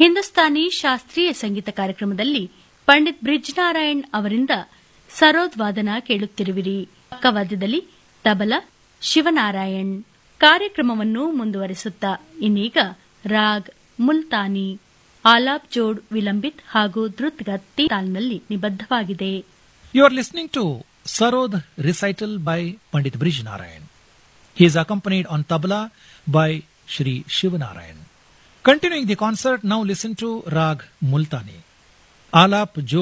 ಹಿಂದೂಸ್ತಾನಿ ಶಾಸ್ತ್ರೀಯ ಸಂಗೀತ ಕಾರ್ಯಕ್ರಮದಲ್ಲಿ ಪಂಡಿತ್ ಬ್ರಿಜ್ನಾರಾಯಣ್ ಅವರಿಂದ ಸರೋದ್ ವಾದನ ಕೇಳುತ್ತಿರುವಿರಿ ಪಕ್ಕವಾದ್ಯದಲ್ಲಿ ತಬಲ ಶಿವನಾರಾಯಣ್ ಕಾರ್ಯಕ್ರಮವನ್ನು ಮುಂದುವರಿಸುತ್ತಾ ಇನ್ನೀಗ ರಾಗ್ ಮುಲ್ತಾನಿ ಆಲಾಪ್ ಜೋಡ್ ವಿಲಂಬಿತ್ ಹಾಗೂ ದ್ರುತ್ಗತಿ ತಾಲ್ನಲ್ಲಿ ನಿಬದ್ಧವಾಗಿದೆ You are listening to Sarod recital by Pandit Brij Narayan. He is accompanied on tabla by Shri Shivanarayan. Continuing the concert, now listen to Rag Multani. Alap Jo